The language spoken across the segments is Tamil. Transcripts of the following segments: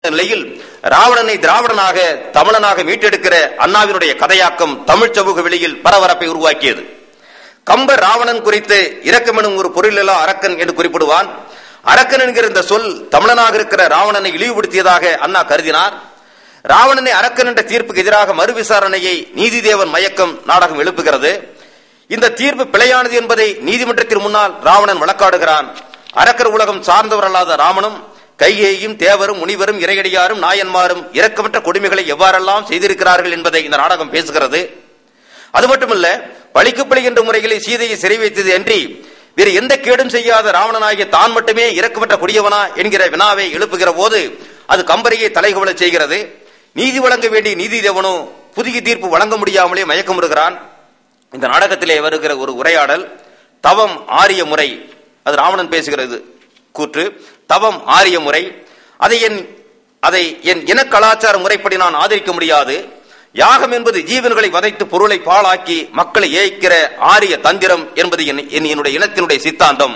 நிலையில் ராவணனை திராவிடனாக தமிழனாக மீட்டெடுக்கிற அண்ணாவினுடைய கதையாக்கம் தமிழ் சமூக வெளியில் பரபரப்பை உருவாக்கியது கம்பர் ராவணன் குறித்து இரக்கமெனும் ஒரு பொருளிலா அரக்கன் என்று குறிப்பிடுவான் அரக்கன் என்கிற இந்த சொல் தமிழனாக இருக்கிற ராவணனை இழிவுபடுத்தியதாக அண்ணா கருதினார் ராவணனை அரக்கன் என்ற தீர்ப்புக்கு எதிராக மறு விசாரணையை நீதிதேவன் மயக்கம் நாடகம் எழுப்புகிறது இந்த தீர்ப்பு பிழையானது என்பதை நீதிமன்றத்தின் முன்னால் ராவணன் வழக்காடுகிறான் அரக்கர் உலகம் சார்ந்தவர் அல்லாத ராமனும் கைகேயும் தேவரும் முனிவரும் இறையடியாரும் நாயன்மாரும் இரக்கமற்ற கொடுமைகளை எவ்வாறெல்லாம் செய்திருக்கிறார்கள் என்பதை இந்த நாடகம் பேசுகிறது அது மட்டுமல்ல பழிக்கு பழி என்ற முறையில் சீதையை சிறை வைத்தது அன்றி வேறு எந்த கேடும் செய்யாத ராவணனாகிய தான் மட்டுமே இரக்கமற்ற கொடியவனா என்கிற வினாவை எழுப்புகிற போது அது கம்பரையை தலைகவல செய்கிறது நீதி வழங்க வேண்டிய நீதி தேவனோ புதிய தீர்ப்பு வழங்க முடியாமலே மயக்கமுறுகிறான் இந்த நாடகத்திலே வருகிற ஒரு உரையாடல் தவம் ஆரிய முறை அது ராவணன் பேசுகிறது கூற்று தவம் ஆரிய முறை அதை என் அதை என் இன கலாச்சார முறைப்படி நான் ஆதரிக்க முடியாது யாகம் என்பது ஜீவன்களை வதைத்து பொருளை பாழாக்கி மக்களை ஏய்க்கிற ஆரிய தந்திரம் என்பது என் என் என்னுடைய இனத்தினுடைய சித்தாந்தம்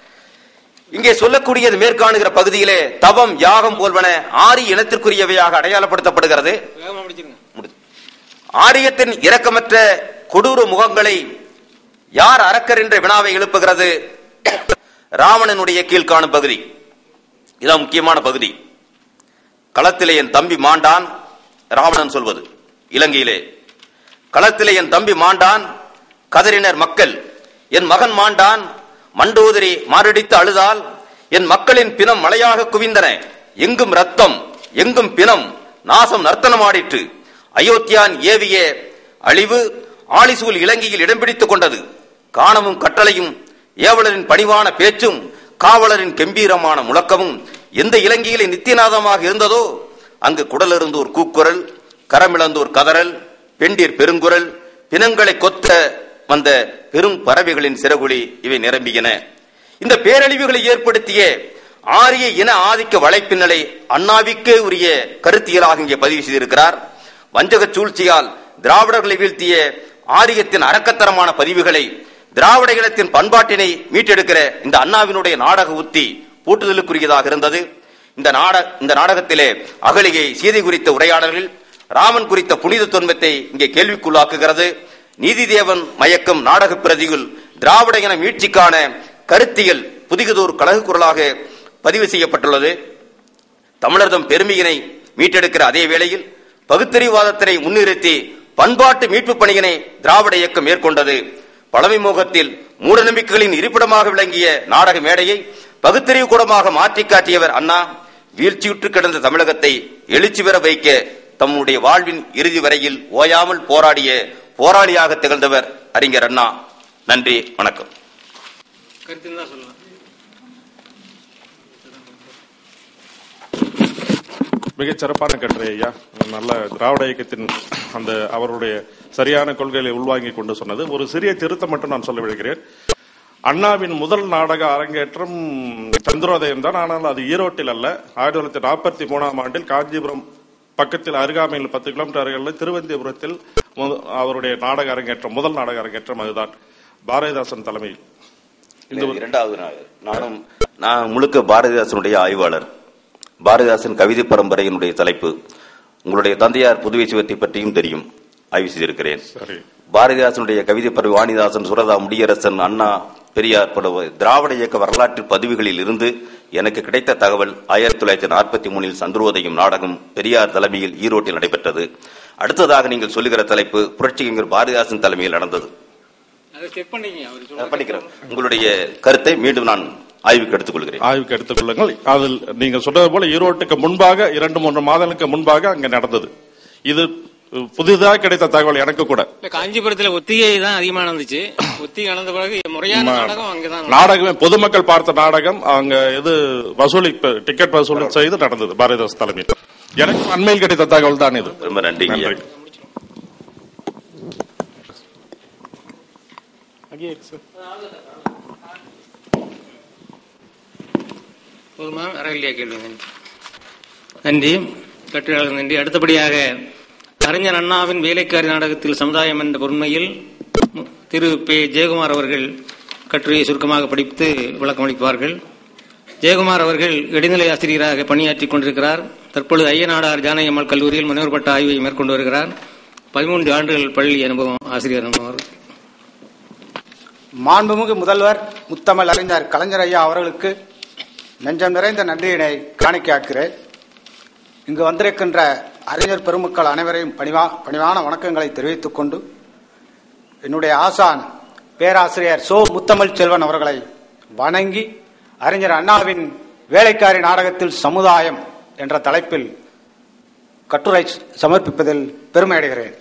இங்கே சொல்லக்கூடியது மேற்காணுகிற பகுதியிலே தவம் யாகம் போல்வன ஆரிய இனத்திற்குரியவையாக அடையாளப்படுத்தப்படுகிறது வேகமா முடிச்சிருங்க முடிது. ஆரியத்தின் இரக்கமற்ற கொடூர முகங்களை யார் அரக்கர் என்ற வினாவை எழுப்புகிறது ராவணனுடைய கீழ்காணும் பகுதி இதான் முக்கியமான பகுதி களத்திலே என் தம்பி மாண்டான் ராவணன் சொல்வது இலங்கையிலே களத்திலே என் தம்பி மாண்டான் கதறினர் மக்கள் என் மகன் மாண்டான் மண்டோதரி மாரடித்து அழுதால் என் மக்களின் பிணம் மலையாக குவிந்தன எங்கும் ரத்தம் எங்கும் பிணம் நாசம் நர்த்தனமாடிற்று அயோத்தியான் ஏவிய அழிவு ஆலிசூல் இலங்கையில் இடம் பிடித்துக் கொண்டது காணமும் கட்டளையும் ஏவலரின் பணிவான பேச்சும் காவலரின் கம்பீரமான முழக்கமும் எந்த இலங்கையிலே நித்தியநாதமாக இருந்ததோ அங்கு குடலிருந்தோர் கூக்குரல் கரமிழந்தோர் கதறல் பெண்டிர் பெருங்குரல் பிணங்களை கொத்த வந்த பெரும் பறவைகளின் சிறகுழி இவை நிரம்பியன இந்த பேரழிவுகளை ஏற்படுத்திய ஆரிய இன ஆதிக்க வலைப்பின்னலை அண்ணாவிக்கே உரிய கருத்தியலாக இங்கே பதிவு செய்திருக்கிறார் வஞ்சக சூழ்ச்சியால் திராவிடர்களை வீழ்த்திய ஆரியத்தின் அரக்கத்தரமான பதிவுகளை திராவிட இனத்தின் பண்பாட்டினை மீட்டெடுக்கிற இந்த அண்ணாவினுடைய நாடக உத்தி பூட்டுதலுக்குரியதாக இருந்தது இந்த நாட இந்த நாடகத்திலே அகலிகை சீதை குறித்த உரையாடல்கள் ராமன் குறித்த புனித தொன்மத்தை இங்கே கேள்விக்குள்ளாக்குகிறது நீதிதேவன் மயக்கம் நாடக பிரதியில் திராவிட இன மீட்சிக்கான கருத்தியல் புதியதோர் கழகு குரலாக பதிவு செய்யப்பட்டுள்ளது தமிழர்தம் பெருமையினை மீட்டெடுக்கிற அதே வேளையில் பகுத்தறிவாதத்தினை முன்னிறுத்தி பண்பாட்டு மீட்பு பணியினை திராவிட இயக்கம் மேற்கொண்டது பழமை மோகத்தில் மூடநம்பிக்கைகளின் இருப்பிடமாக விளங்கிய நாடக மேடையை பகுத்தறிவு கூடமாக மாற்றிக் காட்டியவர் அண்ணா வீழ்ச்சியுற்று கிடந்த தமிழகத்தை எழுச்சி பெற வைக்க தம்முடைய வாழ்வின் இறுதி வரையில் ஓயாமல் போராடிய போராளியாக திகழ்ந்தவர் அறிஞர் அண்ணா நன்றி வணக்கம் கருத்து தான் சொல்லலாம் மிகச் சிறப்பான கட்டுரை ஐயா நல்ல திராவிட இயக்கத்தின் அந்த அவருடைய சரியான கொள்கைகளை உள்வாங்கி கொண்டு சொன்னது ஒரு சிறிய திருத்தம் மட்டும் நான் சொல்ல விடுகிறேன் அண்ணாவின் முதல் நாடக அரங்கேற்றம் சந்திரோதயம் தான் ஆனால் அது ஈரோட்டில் அல்ல ஆயிரத்தி தொள்ளாயிரத்தி நாற்பத்தி மூணாம் ஆண்டில் காஞ்சிபுரம் பக்கத்தில் அருகாமையில் பத்து கிலோமீட்டர் அருகில் திருவந்திபுரத்தில் மு- அவருடைய நாடக அரங்கேற்றம் முதல் நாடக அரங்கேற்றம் அதுதான் பாரதிதாசன் தலைமையில் இந்த ஒரு- இரண்டாவது நாள் நானும் நான் முழுக்க பாரதிதாசனுடைய ஆய்வாளர் பாரதிதாசன் கவிதை பரம்பரையினுடைய தலைப்பு உங்களுடைய தந்தையார் புதுவை சிவத்தை பற்றியும் தெரியும் ஆய்வு செய்திருக்கிறேன் சரி பாரதிதாசனுடைய கவிதை பரவி வாணிதாசன் சுரதா முடியரசன் அண்ணா பெரியார் பல திராவிட இயக்க வரலாற்று பதிவுகளில் இருந்து எனக்கு கிடைத்த தகவல் ஆயிரத்தி தொள்ளாயிரத்தி நாற்பத்தி மூணில் சந்திரோதயம் நாடகம் பெரியார் தலைமையில் ஈரோட்டில் நடைபெற்றது அடுத்ததாக நீங்கள் சொல்லுகிற தலைப்பு புரட்சிகர் பாரதிதாசன் தலைமையில் நடந்தது அதை செக் பண்ணிங்க அவர் நான் சொல்றது பண்ணிக்கிறேன் உங்களுடைய கருத்தை மீண்டும் நான் ஆய்வுக்கு எடுத்துக் கொள்கிறேன் ஆய்வுக்கு எடுத்துக் கொள்ளுங்கள் அதில் நீங்க சொன்னது போல ஈரோட்டுக்கு முன்பாக இரண்டு மூன்று மாதங்களுக்கு முன்பாக அங்க நடந்தது இது புதிதாக கிடைத்த தகவல் எனக்கு கூட இல்ல காஞ்சிபுரத்துல ஒத்திகை தான் அதிகமா நடந்துச்சு ஒத்திகை நடந்த பிறகு முறையான நாடகம் அங்கதான் நாடகமே பொதுமக்கள் பார்த்த நாடகம் அங்க இது வசூலி டிக்கெட் வசூலி செய்து நடந்தது பாரதிதாஸ் தலைமையில் எனக்கு அண்மையில் கிடைத்த தகவல் தான் இது ரொம்ப நன்றிங்க ஐயா. நன்றி போதுமா வேற இல்லையா கேள்வி நன்றி நன்றி கட்டுரையாளர் நன்றி அடுத்தபடியாக கலைஞர் அண்ணாவின் வேலைக்காரி நாடகத்தில் சமுதாயம் என்ற பொறுமையில் மு- திரு பே ஜெயக்குமார் அவர்கள் கட்டுரையை சுருக்கமாக படித்து விளக்கம் அளிப்பார்கள் ஜெயக்குமார் அவர்கள் இடைநிலை ஆசிரியராக பணியாற்றிக் கொண்டிருக்கிறார் தற்பொழுது ஐயனாடார் ஜானகியம்மாள் கல்லூரியில் முனைவர் பட்ட ஆய்வை மேற்கொண்டு வருகிறார் பதிமூன்று ஆண்டுகள் பள்ளி அனுபவம் ஆசிரியர் அனுபவம் மாண்புமிகு முதல்வர் முத்தமிழ் அறிஞர் கலைஞர் ஐயா அவர்களுக்கு நெஞ்சம் நிறைந்த நன்றியினை காணிக்கையாக்கிறேன் இங்கு வந்திருக்கின்ற அறிஞர் பெருமக்கள் அனைவரையும் பணிவா பணிவான வணக்கங்களை தெரிவித்துக் கொண்டு என்னுடைய ஆசான் பேராசிரியர் சோ முத்தமிழ் செல்வன் அவர்களை வணங்கி அறிஞர் அண்ணாவின் வேலைக்காரி நாடகத்தில் சமுதாயம் என்ற தலைப்பில் கட்டுரை சமர்ப்பிப்பதில் பெருமை அடைகிறேன்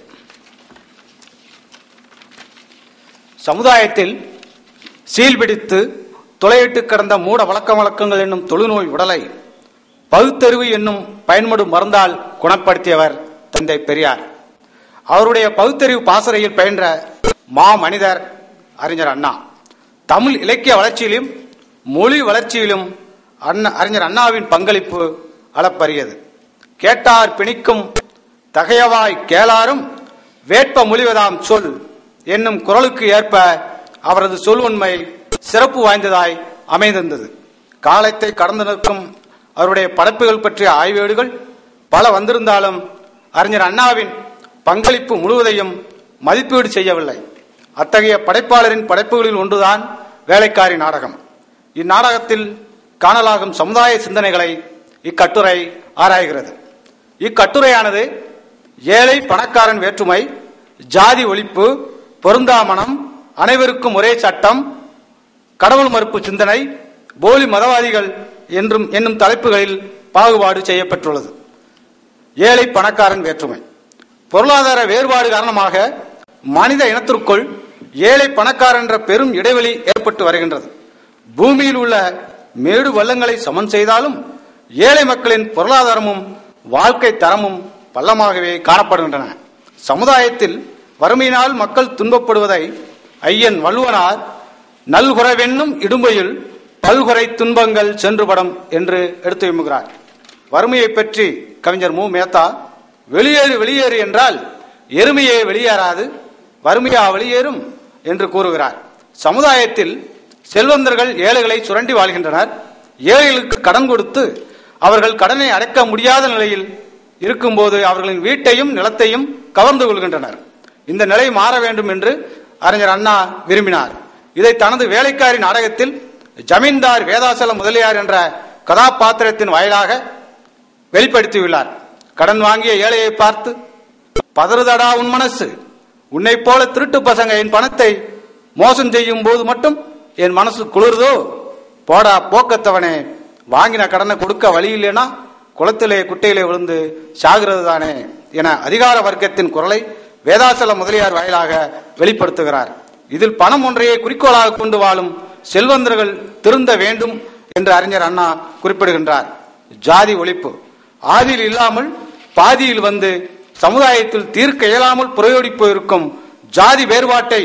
சமுதாயத்தில் சீல்பிடித்து துளையிட்டு கிடந்த மூட வழக்க வழக்கங்கள் என்னும் தொழுநோய் உடலை பகுத்தறிவு என்னும் பயன்படும் மருந்தால் குணப்படுத்தியவர் தந்தை பெரியார் அவருடைய பகுத்தறிவு பாசறையில் பயின்ற மா மனிதர் அறிஞர் அண்ணா தமிழ் இலக்கிய வளர்ச்சியிலும் மொழி வளர்ச்சியிலும் அண்ணா அறிஞர் அண்ணாவின் பங்களிப்பு அளப்பரியது கேட்டார் பிணிக்கும் தகையவாய் கேளாரும் வேட்ப மொழிவதாம் சொல் என்னும் குரலுக்கு ஏற்ப அவரது சொல் உண்மை சிறப்பு வாய்ந்ததாய் அமைந்திருந்தது காலத்தை கடந்து நிற்கும் அவருடைய படைப்புகள் பற்றிய ஆய்வேடுகள் பல வந்திருந்தாலும் அறிஞர் அண்ணாவின் பங்களிப்பு முழுவதையும் மதிப்பீடு செய்யவில்லை அத்தகைய படைப்பாளரின் படைப்புகளில் ஒன்றுதான் வேலைக்காரி நாடகம் இந்நாடகத்தில் காணலாகும் சமுதாய சிந்தனைகளை இக்கட்டுரை ஆராய்கிறது இக்கட்டுரையானது ஏழை பணக்காரன் வேற்றுமை ஜாதி ஒழிப்பு பொருந்தாமணம் அனைவருக்கும் ஒரே சட்டம் கடவுள் மறுப்பு சிந்தனை போலி மதவாதிகள் என்றும் என்னும் தலைப்புகளில் பாகுபாடு செய்யப்பட்டுள்ளது ஏழை பணக்காரன் வேற்றுமை பொருளாதார வேறுபாடு காரணமாக மனித இனத்திற்குள் ஏழை பணக்காரன் என்ற பெரும் இடைவெளி ஏற்பட்டு வருகின்றது பூமியில் உள்ள மேடு வள்ளங்களை சமன் செய்தாலும் ஏழை மக்களின் பொருளாதாரமும் வாழ்க்கை தரமும் பள்ளமாகவே காணப்படுகின்றன சமுதாயத்தில் வறுமையினால் மக்கள் துன்பப்படுவதை ஐயன் வள்ளுவனார் நல்குறைவென்னும் இடும்பையில் பல்குறை துன்பங்கள் சென்றுபடும் என்று எடுத்து எம்புகிறார் வறுமையை பற்றி கவிஞர் மு மேத்தா வெளியேறு வெளியேறு என்றால் எருமையே வெளியேறாது வறுமையா வெளியேறும் என்று கூறுகிறார் சமுதாயத்தில் செல்வந்தர்கள் ஏழைகளை சுரண்டி வாழ்கின்றனர் ஏழைகளுக்கு கடன் கொடுத்து அவர்கள் கடனை அடைக்க முடியாத நிலையில் இருக்கும்போது அவர்களின் வீட்டையும் நிலத்தையும் கவர்ந்து கொள்கின்றனர் இந்த நிலை மாற வேண்டும் என்று அறிஞர் அண்ணா விரும்பினார் இதை தனது வேலைக்காரி நாடகத்தில் ஜமீன்தார் வேதாசலம் முதலியார் என்ற கதாபாத்திரத்தின் வாயிலாக வெளிப்படுத்தியுள்ளார் கடன் வாங்கிய ஏழையை பார்த்து பதறுதடா உன் மனசு உன்னை போல திருட்டு பசங்க என் பணத்தை மோசம் செய்யும் போது மட்டும் என் மனசு குளிர்தோ போடா போக்கத்தவனே வாங்கின கடனை கொடுக்க வழி இல்லைனா குளத்திலே குட்டையிலே விழுந்து சாகிறது தானே என அதிகார வர்க்கத்தின் குரலை வேதாசல முதலியார் வாயிலாக வெளிப்படுத்துகிறார் இதில் பணம் ஒன்றையே குறிக்கோளாக கொண்டு வாழும் செல்வந்தர்கள் திருந்த வேண்டும் என்று அறிஞர் அண்ணா குறிப்பிடுகின்றார் ஜாதி ஒழிப்பு ஆதியில் இல்லாமல் பாதியில் வந்து சமுதாயத்தில் தீர்க்க இயலாமல் புறையோடி போயிருக்கும் ஜாதி வேறுபாட்டை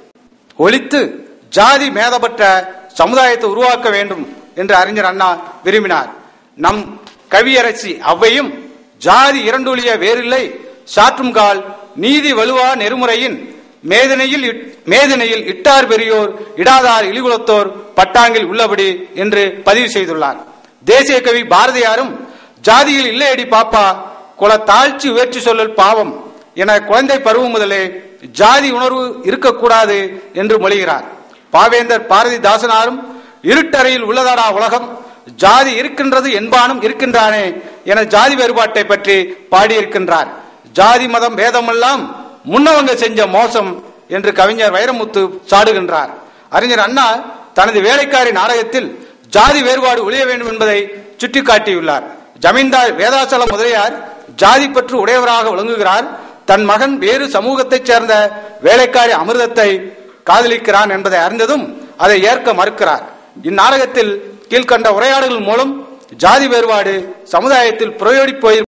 ஒழித்து ஜாதி மேதப்பட்ட சமுதாயத்தை உருவாக்க வேண்டும் என்று அறிஞர் அண்ணா விரும்பினார் நம் கவியரசி அவ்வையும் ஜாதி இரண்டொழிய வேறில்லை சாற்றும் கால் நீதி வலுவா நெறிமுறையின் மேதனையில் இட்- மேதனையில் இட்டார் பெரியோர் இடாதார் இழிகுலத்தோர் பட்டாங்கில் உள்ளபடி என்று பதிவு செய்துள்ளார் தேசிய கவி பாரதியாரும் ஜாதியில் இல்லையடி பாப்பா குல தாழ்ச்சி உயர்ச்சி சொல்லல் பாவம் என குழந்தை பருவம் முதலே ஜாதி உணர்வு இருக்கக்கூடாது என்று மொழிகிறார் பாவேந்தர் பாரதிதாசனாரும் இருட்டறையில் உள்ளதாடா உலகம் ஜாதி இருக்கின்றது என்பானும் இருக்கின்றானே என ஜாதி வேறுபாட்டை பற்றி பாடியிருக்கின்றார் ஜாதி மதம் பேதமெல்லாம் முன்னவங்க செஞ்ச மோசம் என்று கவிஞர் வைரமுத்து சாடுகின்றார் அறிஞர் அண்ணா தனது வேலைக்காரி நாடகத்தில் ஜாதி வேறுபாடு ஒழிய வேண்டும் என்பதை சுட்டிக்காட்டியுள்ளார் ஜமீன்தார் வேதாசலம் முதலியார் ஜாதி பற்று உடையவராக விளங்குகிறார் தன் மகன் வேறு சமூகத்தைச் சேர்ந்த வேலைக்காரி அமிர்தத்தை காதலிக்கிறான் என்பதை அறிந்ததும் அதை ஏற்க மறுக்கிறார் இந்நாடகத்தில் கீழ்கண்ட உரையாடல்கள் மூலம் ஜாதி வேறுபாடு சமுதாயத்தில் புறையோடி போய்